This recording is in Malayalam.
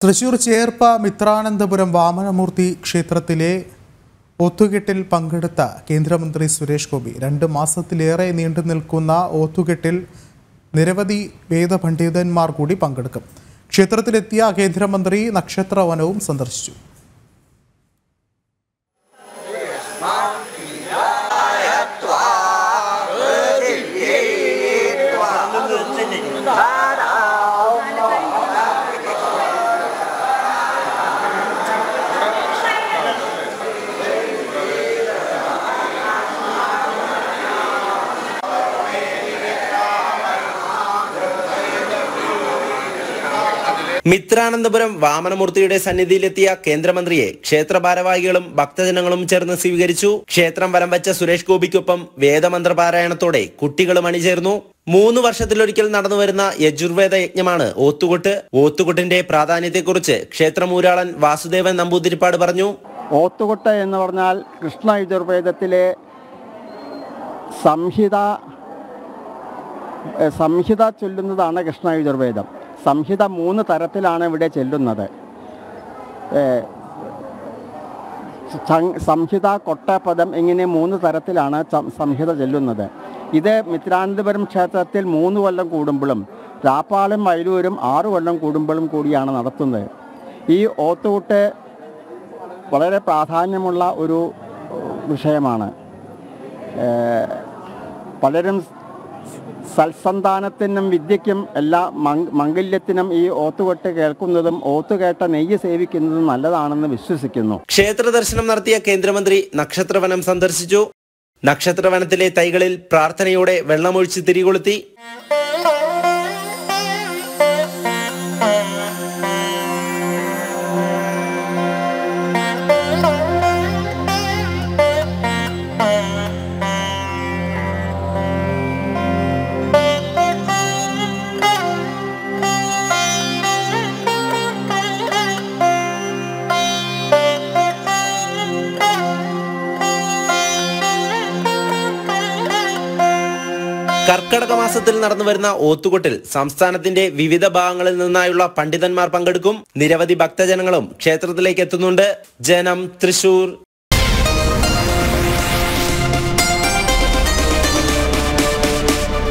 തൃശൂർ ചേർപ്പ മിത്രാനന്തപുരം വാമനമൂർത്തി ക്ഷേത്രത്തിലെ ഒത്തുകെട്ടിൽ പങ്കെടുത്ത കേന്ദ്രമന്ത്രി സുരേഷ് ഗോപി രണ്ട് മാസത്തിലേറെ നീണ്ടു നിൽക്കുന്ന ഒത്തുകെട്ടിൽ നിരവധി വേദപണ്ഡിതന്മാർ കൂടി പങ്കെടുക്കും ക്ഷേത്രത്തിലെത്തിയ കേന്ദ്രമന്ത്രി നക്ഷത്രവനവും സന്ദർശിച്ചു മിത്രാനന്തപുരം വാമനമൂർത്തിയുടെ സന്നിധിയിലെത്തിയ കേന്ദ്രമന്ത്രിയെ ക്ഷേത്ര ഭാരവാഹികളും ഭക്തജനങ്ങളും ചേർന്ന് സ്വീകരിച്ചു ക്ഷേത്രം വലം വച്ച സുരേഷ് ഗോപിക്കൊപ്പം വേദമന്ത്ര പാരായണത്തോടെ കുട്ടികളും അണിചേർന്നു മൂന്ന് വർഷത്തിലൊരിക്കൽ നടന്നുവരുന്ന യജുർവേദ യജ്ഞമാണ് ഓത്തുകൊട്ട് ഓത്തുകൊട്ടിന്റെ പ്രാധാന്യത്തെക്കുറിച്ച് ക്ഷേത്രമൂരാളൻ വാസുദേവൻ നമ്പൂതിരിപ്പാട് പറഞ്ഞു ഓത്തുകൊട്ട എന്ന് പറഞ്ഞാൽ കൃഷ്ണ യജുർവേദത്തിലെ സംഹിത ഏ, സംഹിത ചൊല്ലുന്നതാണ് കൃഷ്ണ യജുർവേദം സംഹിത മൂന്ന് തരത്തിലാണ് ഇവിടെ ചെല്ലുന്നത് ഏ, സം- സംഹിത കൊട്ടപദം ഇങ്ങനെ മൂന്ന് തരത്തിലാണ് സം- സംഹിത ചെല്ലുന്നത് ഇത് മിത്രാനന്തപുരം ക്ഷേത്രത്തിൽ മൂന്ന് കൊല്ലം കൂടുമ്പോഴും രാപ്പാളും വയലൂരും ആറ് കൊല്ലം കൂടുമ്പോഴും കൂടിയാണ് നടത്തുന്നത് ഈ ഓത്തുകൂട്ട് വളരെ പ്രാധാന്യമുള്ള ഒരു ഏഹ്, വിഷയമാണ് ഏഹ്, പലരും സൽസന്താനത്തിനും വിദ്യയ്ക്കും എല്ലാ മംഗ- മംഗല്യത്തിനും ഈ ഓത്തുകൊട്ട് കേൾക്കുന്നതും ഓത്തുകേട്ട നെയ്യ് സേവിക്കുന്നതും നല്ലതാണെന്ന് വിശ്വസിക്കുന്നു ക്ഷേത്ര ദർശനം നടത്തിയ കേന്ദ്രമന്ത്രി നക്ഷത്രവനം സന്ദർശിച്ചു നക്ഷത്രവനത്തിലെ തൈകളിൽ പ്രാർത്ഥനയോടെ വെള്ളമൊഴിച്ച് തിരികൊളുത്തി കർക്കടക മാസത്തിൽ നടന്നുവരുന്ന ഓത്തുകൊട്ടിൽ സംസ്ഥാനത്തിന്റെ വിവിധ ഭാഗങ്ങളിൽ നിന്നായുള്ള പണ്ഡിതന്മാർ പങ്കെടുക്കും നിരവധി ഭക്തജനങ്ങളും ക്ഷേത്രത്തിലേക്ക് എത്തുന്നുണ്ട് ജനം തൃശൂർ